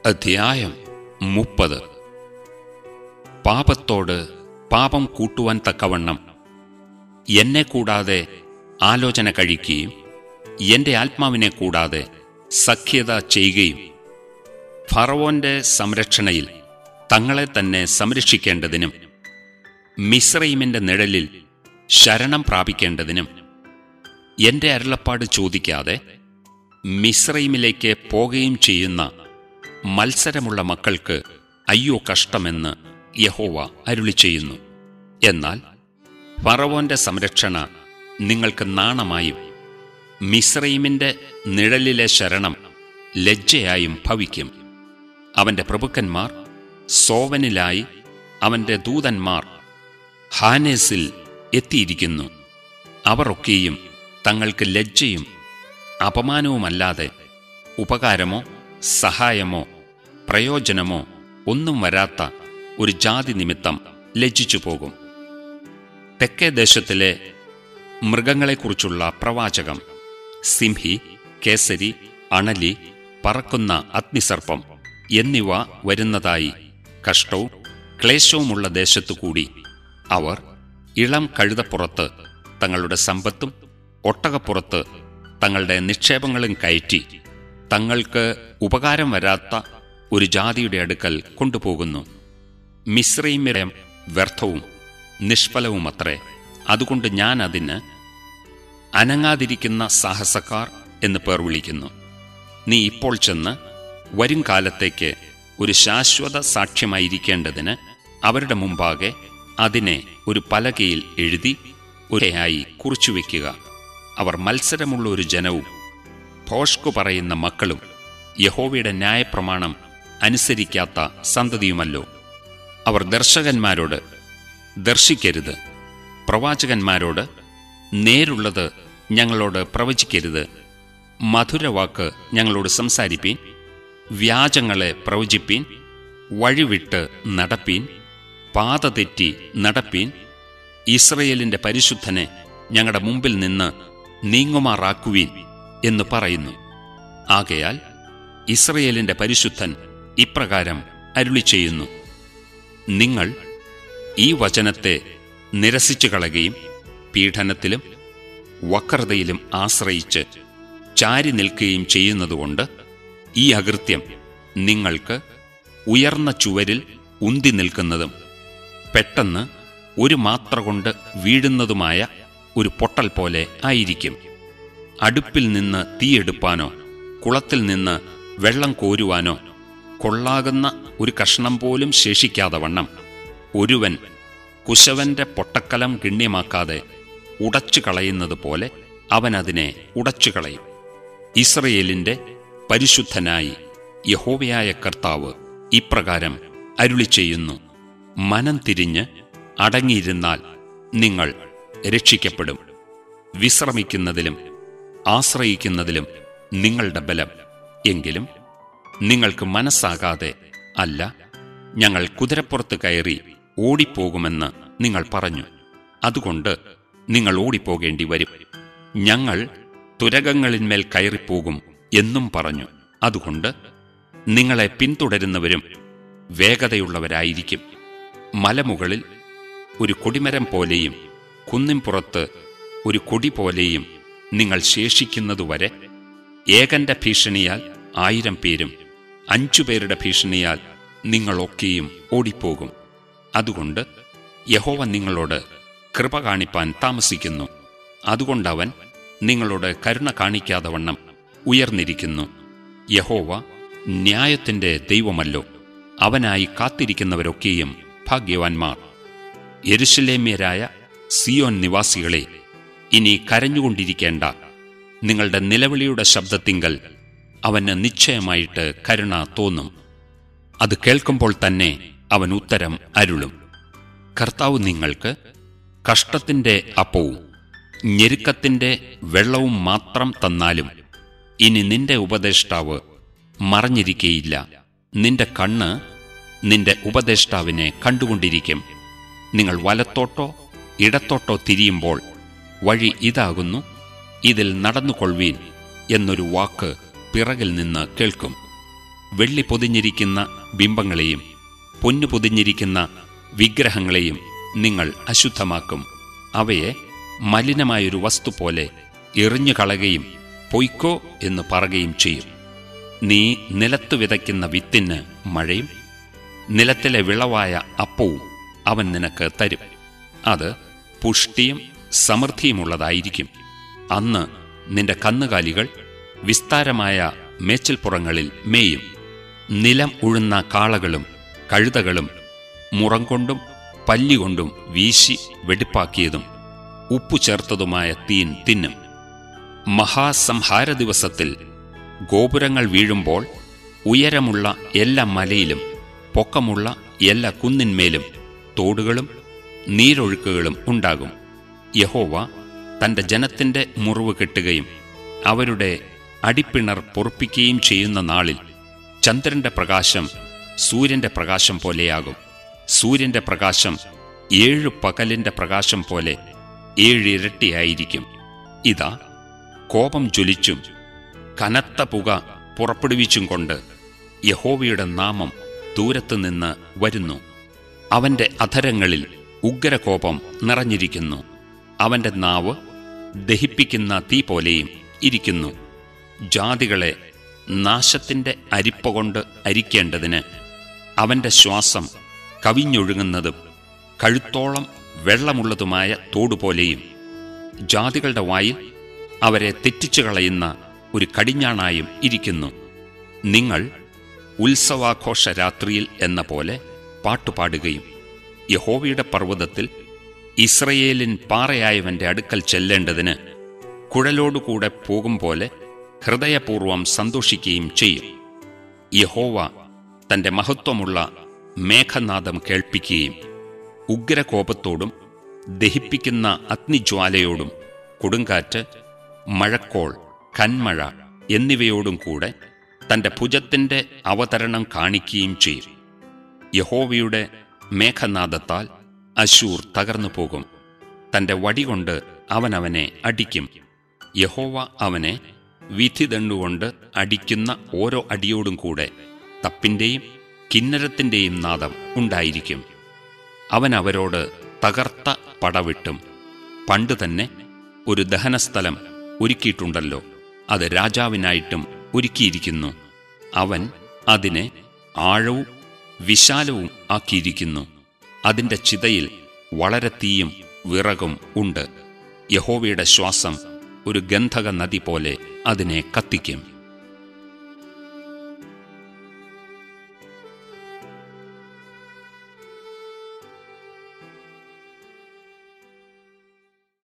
അധ്യായം മുപ്പത് പാപത്തോട് പാപം കൂട്ടുവാൻ തക്കവണ്ണം എന്നെ കൂടാതെ ആലോചന കഴിക്കുകയും എന്റെ ആത്മാവിനെ കൂടാതെ സഖ്യത ചെയ്യുകയും ഫറവോന്റെ സംരക്ഷണയിൽ തങ്ങളെ തന്നെ സംരക്ഷിക്കേണ്ടതിനും മിശ്രൈമിന്റെ നിഴലിൽ ശരണം പ്രാപിക്കേണ്ടതിനും എന്റെ അരുളപ്പാട് ചോദിക്കാതെ മിശ്രൈമിലേക്ക് പോകുകയും ചെയ്യുന്ന മത്സരമുള്ള മക്കൾക്ക് അയ്യോ കഷ്ടമെന്ന് യഹോവ അരുളി ചെയ്യുന്നു എന്നാൽ ഫറവോന്റെ സംരക്ഷണ നിങ്ങൾക്ക് നാണമായും മിശ്രൈമിന്റെ നിഴലിലെ ശരണം ലജ്ജയായും ഭവിക്കും അവന്റെ പ്രഭുക്കന്മാർ സോവനിലായി അവന്റെ ദൂതന്മാർ ഹാനേസിൽ എത്തിയിരിക്കുന്നു അവർ ഒക്കെയും തങ്ങൾക്ക് ലജ്ജയും അപമാനവുമല്ലാതെ ഉപകാരമോ സഹായമോ പ്രയോജനമോ ഒന്നും വരാത്ത ഒരു ജാതി നിമിത്തം ലജ്ജിച്ചു പോകും തെക്കേ ദേശത്തിലെ മൃഗങ്ങളെക്കുറിച്ചുള്ള പ്രവാചകം സിംഹി കേസരി അണലി പറക്കുന്ന അഗ്നിസർപ്പം എന്നിവ വരുന്നതായി കഷ്ടവും ക്ലേശവുമുള്ള ദേശത്തുകൂടി അവർ ഇളം കഴുതപ്പുറത്ത് തങ്ങളുടെ സമ്പത്തും ഒട്ടകപ്പുറത്ത് തങ്ങളുടെ നിക്ഷേപങ്ങളും കയറ്റി തങ്ങൾക്ക് ഉപകാരം വരാത്ത ഒരു ജാതിയുടെ അടുക്കൽ കൊണ്ടുപോകുന്നു മിശ്രീമിടെ വ്യർത്ഥവും നിഷ്ഫലവുമത്രേ അതുകൊണ്ട് ഞാൻ അതിന് അനങ്ങാതിരിക്കുന്ന സാഹസക്കാർ എന്ന് പേർ വിളിക്കുന്നു നീ ഇപ്പോൾ ചെന്ന് വരും കാലത്തേക്ക് ഒരു ശാശ്വത സാക്ഷ്യമായിരിക്കേണ്ടതിന് അവരുടെ മുമ്പാകെ അതിനെ ഒരു പലകയിൽ എഴുതി ഒരയായി കുറിച്ചുവെക്കുക അവർ മത്സരമുള്ള ഒരു ജനവും ഭോഷ്കു പറയുന്ന മക്കളും യഹോവയുടെ ന്യായപ്രമാണം അനുസരിക്കാത്ത സന്തതിയുമല്ലോ അവർ ദർശകന്മാരോട് ദർശിക്കരുത് പ്രവാചകന്മാരോട് നേരുള്ളത് ഞങ്ങളോട് പ്രവചിക്കരുത് മധുരവാക്ക് ഞങ്ങളോട് സംസാരിപ്പീൻ വ്യാജങ്ങളെ പ്രവചിപ്പീൻ വഴിവിട്ട് നടപ്പീൻ പാത തെറ്റി നടപ്പീൻ ഇസ്രയേലിന്റെ പരിശുദ്ധനെ ഞങ്ങളുടെ മുമ്പിൽ നിന്ന് നീങ്ങുമാറാക്കുവീൻ എന്ന് പറയുന്നു ആകയാൽ ഇസ്രയേലിന്റെ പരിശുദ്ധൻ ഇപ്രകാരം അരുളി ചെയ്യുന്നു നിങ്ങൾ ഈ വചനത്തെ നിരസിച്ചു കളയുകയും പീഡനത്തിലും വക്രതയിലും ആശ്രയിച്ച് ചാരി നിൽക്കുകയും ചെയ്യുന്നതുകൊണ്ട് ഈ അകൃത്യം നിങ്ങൾക്ക് ഉയർന്ന ചുവരിൽ ഉന്തി നിൽക്കുന്നതും പെട്ടെന്ന് ഒരു മാത്ര കൊണ്ട് വീഴുന്നതുമായ ഒരു പൊട്ടൽ പോലെ ആയിരിക്കും അടുപ്പിൽ നിന്ന് തീയെടുപ്പാനോ കുളത്തിൽ നിന്ന് വെള്ളം കോരുവാനോ കൊള്ളാകുന്ന ഒരു കഷ്ണം പോലും ശേഷിക്കാതെ വണ്ണം ഒരുവൻ കുശവന്റെ പൊട്ടക്കലം ഗണ്യമാക്കാതെ ഉടച്ചു കളയുന്നത് പോലെ അവൻ അതിനെ ഉടച്ചു കളയും ഇസ്രയേലിന്റെ പരിശുദ്ധനായി യഹോവയായ കർത്താവ് ഇപ്രകാരം അരുളി ചെയ്യുന്നു മനം തിരിഞ്ഞ് അടങ്ങിയിരുന്നാൽ നിങ്ങൾ രക്ഷിക്കപ്പെടും വിശ്രമിക്കുന്നതിലും ആശ്രയിക്കുന്നതിലും നിങ്ങളുടെ ബലം എങ്കിലും നിങ്ങൾക്ക് മനസ്സാകാതെ അല്ല ഞങ്ങൾ കുതിരപ്പുറത്ത് കയറി ഓടിപ്പോകുമെന്ന് നിങ്ങൾ പറഞ്ഞു അതുകൊണ്ട് നിങ്ങൾ ഓടിപ്പോകേണ്ടി വരും ഞങ്ങൾ തുരകങ്ങളിന്മേൽ കയറിപ്പോകും എന്നും പറഞ്ഞു അതുകൊണ്ട് നിങ്ങളെ പിന്തുടരുന്നവരും വേഗതയുള്ളവരായിരിക്കും മലമുകളിൽ ഒരു കൊടിമരം പോലെയും കുന്നിൻപുറത്ത് ഒരു കൊടി പോലെയും നിങ്ങൾ ശേഷിക്കുന്നതുവരെ ഏകന്റെ ഭീഷണിയാൽ ആയിരം പേരും അഞ്ചുപേരുടെ ഭീഷണിയാൽ നിങ്ങളൊക്കെയും ഓടിപ്പോകും അതുകൊണ്ട് യഹോവ നിങ്ങളോട് കൃപ കാണിപ്പാൻ താമസിക്കുന്നു അതുകൊണ്ടവൻ നിങ്ങളോട് കരുണ കാണിക്കാതെ വണ്ണം ഉയർന്നിരിക്കുന്നു യഹോവ ന്യായത്തിന്റെ ദൈവമല്ലോ അവനായി കാത്തിരിക്കുന്നവരൊക്കെയും ഭാഗ്യവാന്മാർ യെരുശലേമ്യരായ സിയോൻ നിവാസികളെ ഇനി കരഞ്ഞുകൊണ്ടിരിക്കേണ്ട നിങ്ങളുടെ നിലവിളിയുടെ ശബ്ദത്തിങ്കൽ അവന് നിശ്ചയമായിട്ട് കരുണ തോന്നും അത് കേൾക്കുമ്പോൾ തന്നെ അവൻ ഉത്തരം അരുളും കർത്താവ് നിങ്ങൾക്ക് കഷ്ടത്തിന്റെ അപ്പവും ഞെരുക്കത്തിന്റെ വെള്ളവും മാത്രം തന്നാലും ഇനി നിന്റെ ഉപദേഷ്ടാവ് മറഞ്ഞിരിക്കയില്ല നിന്റെ കണ്ണ് നിന്റെ ഉപദേഷ്ടാവിനെ കണ്ടുകൊണ്ടിരിക്കും നിങ്ങൾ വലത്തോട്ടോ ഇടത്തോട്ടോ തിരിയുമ്പോൾ വഴി ഇതാകുന്നു ഇതിൽ നടന്നുകൊള്ളുവീൻ എന്നൊരു വാക്ക് പിറകിൽ നിന്ന് കേൾക്കും വെള്ളി പൊതിഞ്ഞിരിക്കുന്ന ബിംബങ്ങളെയും പൊന്നു പൊതിഞ്ഞിരിക്കുന്ന വിഗ്രഹങ്ങളെയും നിങ്ങൾ അശുദ്ധമാക്കും അവയെ മലിനമായൊരു വസ്തു പോലെ എറിഞ്ഞു കളയുകയും പൊയ്ക്കോ എന്ന് പറയുകയും ചെയ്യും നീ നിലത്തു വിതയ്ക്കുന്ന വിത്തിന് മഴയും നിലത്തിലെ വിളവായ അപ്പവും അവൻ നിനക്ക് തരും അത് പുഷ്ടിയും സമൃദ്ധിയുമുള്ളതായിരിക്കും അന്ന് നിന്റെ കന്നുകാലികൾ വിസ്താരമായ മേച്ചിൽപ്പുറങ്ങളിൽ മേയും നിലം ഉഴുന്ന കാളകളും കഴുതകളും മുറം കൊണ്ടും പല്ലികൊണ്ടും വീശി വെടിപ്പാക്കിയതും ഉപ്പു ചേർത്തതുമായ തീൻ തിന്നും മഹാസംഹാര ദിവസത്തിൽ ഗോപുരങ്ങൾ വീഴുമ്പോൾ ഉയരമുള്ള എല്ലാ മലയിലും പൊക്കമുള്ള എല്ലാ കുന്നിന്മേലും തോടുകളും നീരൊഴുക്കുകളും ഉണ്ടാകും യഹോവ തന്റെ ജനത്തിന്റെ മുറിവ് കെട്ടുകയും അവരുടെ അടിപ്പിണർ പൊറുപ്പിക്കുകയും ചെയ്യുന്ന നാളിൽ ചന്ദ്രന്റെ പ്രകാശം സൂര്യന്റെ പ്രകാശം പോലെയാകും സൂര്യന്റെ പ്രകാശം ഏഴു പകലിന്റെ പ്രകാശം പോലെ ഏഴിരട്ടിയായിരിക്കും ഇതാ കോപം ജ്വലിച്ചും കനത്ത പുക പുറപ്പെടുവിച്ചും കൊണ്ട് യഹോവയുടെ നാമം ദൂരത്തുനിന്ന് വരുന്നു അവന്റെ അധരങ്ങളിൽ ഉഗ്രകോപം നിറഞ്ഞിരിക്കുന്നു അവന്റെ നാവ് ദഹിപ്പിക്കുന്ന തീ പോലെയും ഇരിക്കുന്നു ജാതികളെ നാശത്തിന്റെ അരിപ്പ കൊണ്ട് അരിക്കേണ്ടതിന് അവന്റെ ശ്വാസം കവിഞ്ഞൊഴുകുന്നതും കഴുത്തോളം വെള്ളമുള്ളതുമായ തോടുപോലെയും ജാതികളുടെ വായിൽ അവരെ തെറ്റിച്ചു കളയുന്ന ഒരു കടിഞ്ഞാണായും ഇരിക്കുന്നു നിങ്ങൾ ഉത്സവാഘോഷ രാത്രിയിൽ എന്ന പോലെ പാട്ടുപാടുകയും യഹോവയുടെ പർവ്വതത്തിൽ ഇസ്രയേലിൻ പാറയായവന്റെ അടുക്കൽ ചെല്ലേണ്ടതിന് കുഴലോടുകൂടെ പോകും പോലെ ഹൃദയപൂർവം സന്തോഷിക്കുകയും ചെയ്യും യഹോവ തന്റെ മഹത്വമുള്ള മേഘനാദം കേൾപ്പിക്കുകയും ഉഗ്രകോപത്തോടും ദഹിപ്പിക്കുന്ന അഗ്നിജ്വാലയോടും കൊടുങ്കാറ്റ് മഴക്കോൾ കന്മഴ എന്നിവയോടും കൂടെ തന്റെ ഭുജത്തിന്റെ അവതരണം കാണിക്കുകയും ചെയ്യും യഹോവയുടെ മേഘനാദത്താൽ അശൂർ തകർന്നു പോകും തന്റെ വടികൊണ്ട് അവനവനെ അടിക്കും യഹോവ അവനെ വിധിദണ്ടുകൊണ്ട് അടിക്കുന്ന ഓരോ അടിയോടും കൂടെ തപ്പിന്റെയും കിന്നരത്തിന്റെയും നാദം ഉണ്ടായിരിക്കും അവൻ അവരോട് തകർത്ത പടവിട്ടും പണ്ട് തന്നെ ഒരു ദഹനസ്ഥലം ഒരുക്കിയിട്ടുണ്ടല്ലോ അത് രാജാവിനായിട്ടും ഒരുക്കിയിരിക്കുന്നു അവൻ അതിനെ ആഴവും വിശാലവും ആക്കിയിരിക്കുന്നു അതിന്റെ ചിതയിൽ വളരെ തീയും വിറകും ഉണ്ട് യഹോവയുടെ ശ്വാസം ഒരു ഗന്ധക നദി പോലെ അതിനെ കത്തിക്കും